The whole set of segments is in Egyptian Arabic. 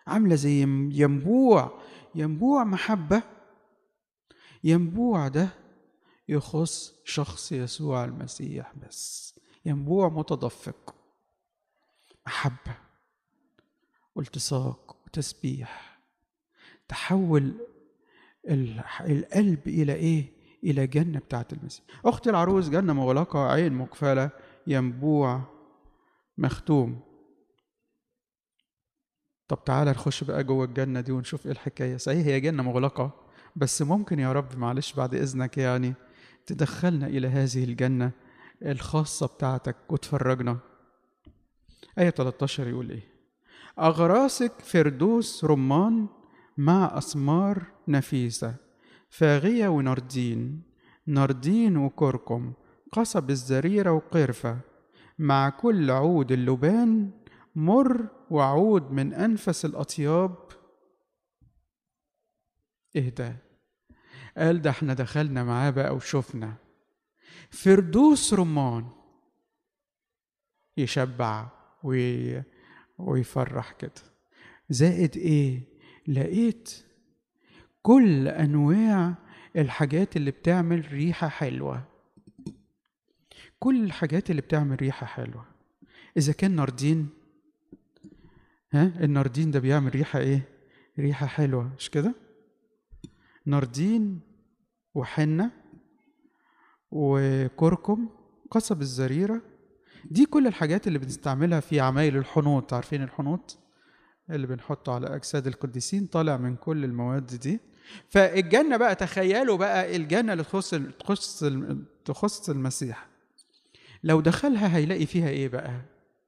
عاملة زي ينبوع ينبوع محبة ينبوع ده يخص شخص يسوع المسيح بس ينبوع متدفق محبة والتصاق وتسبيح تحول القلب إلى إيه؟ إلى جنة بتاعت المسيح أختي العروس جنة مغلقة عين مقفلة ينبوع مختوم طب تعالى نخش بقى جوه الجنة دي ونشوف ايه الحكاية صحيح هي جنة مغلقة بس ممكن يا رب معلش بعد إذنك يعني تدخلنا إلى هذه الجنة الخاصة بتاعتك وتفرجنا آية 13 يقول إيه أغراسك فردوس رمان مع أثمار نفيسة فاغية ونردين نردين وكركم قصب الزريرة وقرفة مع كل عود اللبان مر وعود من أنفس الأطياب إيه ده؟ قال ده احنا دخلنا معاه بقى وشفنا فردوس رمان يشبع وي... ويفرح كده زائد ايه لقيت كل انواع الحاجات اللي بتعمل ريحه حلوه كل الحاجات اللي بتعمل ريحه حلوه اذا كان ناردين ها الناردين ده بيعمل ريحه ايه ريحه حلوه مش كده ناردين وحنه وكركم قصب الزريره دي كل الحاجات اللي بنستعملها في عمايل الحنوط عارفين الحنوط اللي بنحطه على اجساد القديسين طالع من كل المواد دي فالجنه بقى تخيلوا بقى الجنه اللي تخص تخص تخص المسيح لو دخلها هيلاقي فيها ايه بقى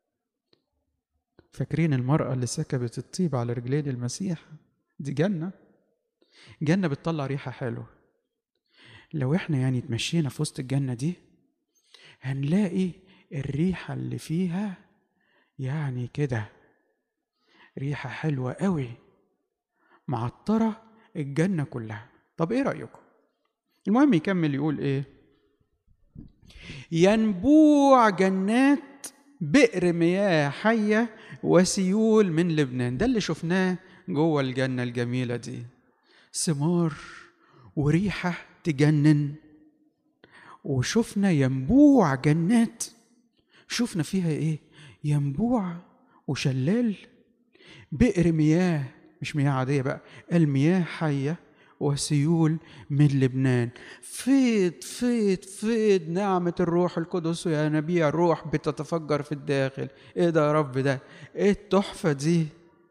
فاكرين المرأة اللي سكبت الطيب على رجلين المسيح دي جنة جنة بتطلع ريحة حلوة لو احنا يعني اتمشينا في وسط الجنة دي هنلاقي الريحة اللي فيها يعني كده ريحة حلوة قوي معطرة الجنة كلها طب ايه رأيكم المهم يكمل يقول ايه ينبوع جنات بئر مياه حية وسيول من لبنان ده اللي شفناه جوه الجنة الجميلة دي ثمار وريحة تجنن وشفنا ينبوع جنات شفنا فيها ايه ينبوع وشلال بئر مياه مش مياه عادية بقى المياه حية وسيول من لبنان فيض فيض فيض نعمة الروح القدس يا نبيع الروح بتتفجر في الداخل ايه ده يا رب ده ايه التحفة دي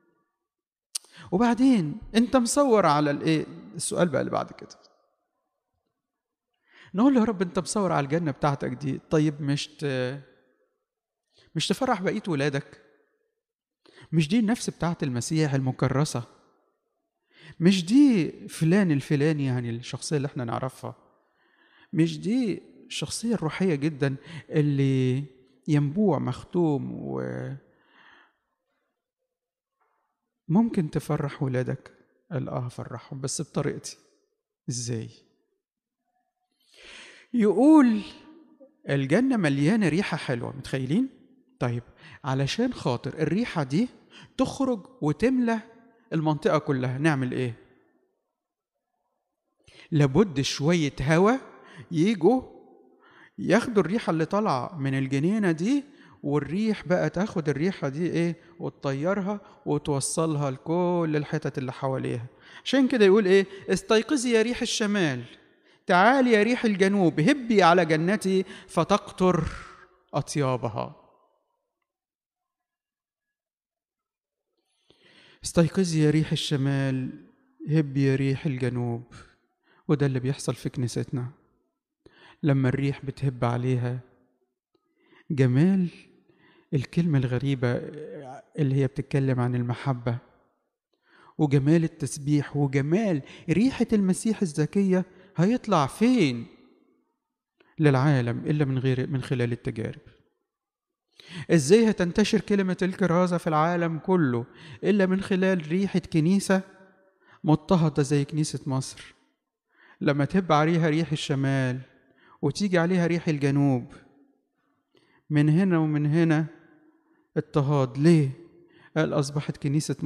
وبعدين انت مصور على الايه السؤال بقى اللي بعد كده نقول له يا رب انت مصور على الجنة بتاعتك دي طيب مش ت... مش تفرح بقية ولادك مش دي النفس بتاعت المسيح المكرسة مش دي فلان الفلاني يعني الشخصية اللي احنا نعرفها مش دي الشخصية الروحية جدا اللي ينبوع مختوم و ممكن تفرح ولادك قال اه افرحهم بس بطريقتي ازاي يقول الجنة مليانة ريحة حلوة متخيلين طيب علشان خاطر الريحة دي تخرج وتملى المنطقة كلها نعمل ايه لابد شوية هوا يجوا ياخدوا الريحة اللي طالعة من الجنينة دي والريح بقى تاخد الريحة دي ايه وتطيرها وتوصلها لكل الحتت اللي حواليها عشان كده يقول ايه استيقظي يا ريح الشمال تعالي يا ريح الجنوب هبي على جنتي فتقطر أطيابها استيقظي يا ريح الشمال هبي يا ريح الجنوب وده اللي بيحصل في كنيستنا لما الريح بتهب عليها جمال الكلمة الغريبة اللي هي بتتكلم عن المحبة وجمال التسبيح وجمال ريحة المسيح الزكية هيطلع فين للعالم إلا من غير من خلال التجارب ازاي هتنتشر كلمة الكرازة في العالم كله إلا من خلال ريحة كنيسة مضطهدة زي كنيسة مصر لما تهب عليها ريح الشمال وتيجي عليها ريح الجنوب من هنا ومن هنا اضطهاد ليه؟ قال أصبحت كنيسة